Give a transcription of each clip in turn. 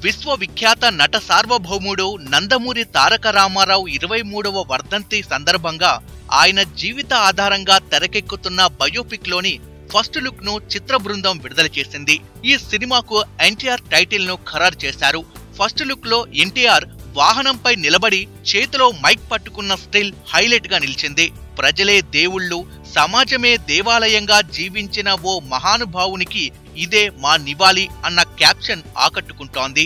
విశ్వవిఖ్యాత నట సార్వభౌముడు నందమూరి తారక రామారావు ఇరవై మూడవ వర్ధంతి సందర్భంగా ఆయన జీవిత ఆధారంగా తెరకెక్కుతున్న బయోపిక్ లోని ఫస్ట్ లుక్ ను చిత్ర బృందం విడుదల చేసింది ఈ సినిమాకు ఎన్టీఆర్ టైటిల్ ను ఖరారు చేశారు ఫస్ట్ లుక్ లో ఎన్టీఆర్ వాహనంపై నిలబడి చేతిలో మైక్ పట్టుకున్న స్టిల్ హైలైట్ గా నిలిచింది ప్రజలే దేవుళ్ళు సమాజమే దేవాలయంగా జీవించిన ఓ మహానుభావునికి ఇదే మా నివాళి అన్న క్యాప్షన్ ఆకట్టుకుంటోంది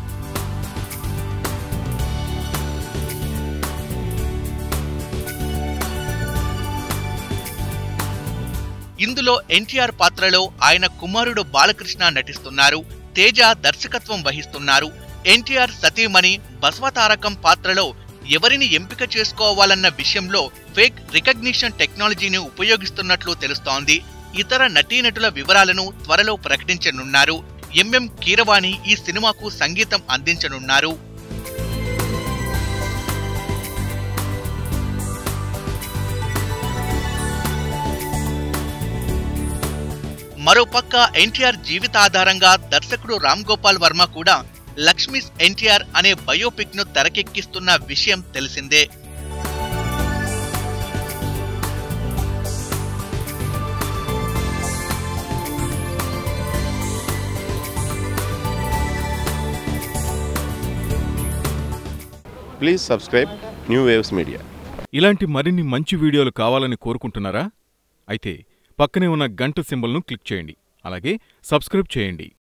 ఇందులో ఎన్టీఆర్ పాత్రలో ఆయన కుమారుడు బాలకృష్ణ నటిస్తున్నారు తేజ దర్శకత్వం వహిస్తున్నారు ఎన్టీఆర్ సతీమణి బసవతారకం పాత్రలో ఎవరిని ఎంపిక చేసుకోవాలన్న విషయంలో ఫేక్ రికగ్నిషన్ టెక్నాలజీని ఉపయోగిస్తున్నట్లు తెలుస్తోంది ఇతర నటీనటుల వివరాలను త్వరలో ప్రకటించనున్నారు ఎంఎం కీరవాణి ఈ సినిమాకు సంగీతం అందించనున్నారు మరోపక్క ఎన్టీఆర్ జీవితాధారంగా దర్శకుడు రామ్ గోపాల్ వర్మ కూడా లక్ష్మీస్ ఎన్టీఆర్ అనే బయోపిక్ ను తెరకెక్కిస్తున్న విషయం తెలిసిందే please subscribe new waves media ఇలాంటి మరిన్ని మంచి వీడియోలు కావాలని కోరుకుంటున్నారా అయితే పక్కనే ఉన్న గంట సింబల్ను క్లిక్ చేయండి అలాగే సబ్స్క్రైబ్ చేయండి